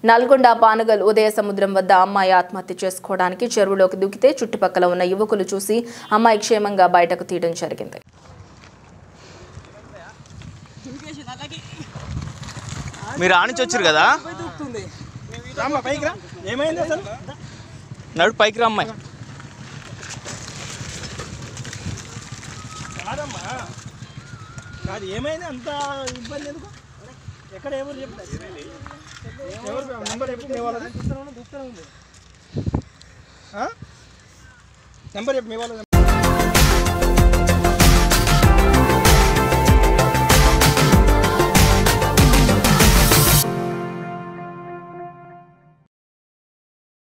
నల్గొండ పానగల్ ఉదయ సముద్రం వద్ద అమ్మాయి ఆత్మహత్య చేసుకోవడానికి చెరువులోకి దూకితే చుట్టుపక్కల ఉన్న యువకులు చూసి అమ్మాయి క్షేమంగా బయటకు తీయడం జరిగింది మీరు ఆనించి వచ్చారు కదా రామ్మా పైకి రా ఏమైంది అసలు నడు పైకి రమ్మాయి కాదమ్మా కాదు ఏమైంది అంత ఇబ్బంది ఎందుకు ఎక్కడ ఎవరు చెప్పలేదు ఎవరు నెంబర్ చెప్పు మీ వాళ్ళది నెంబర్ చెప్పు మీ వాళ్ళది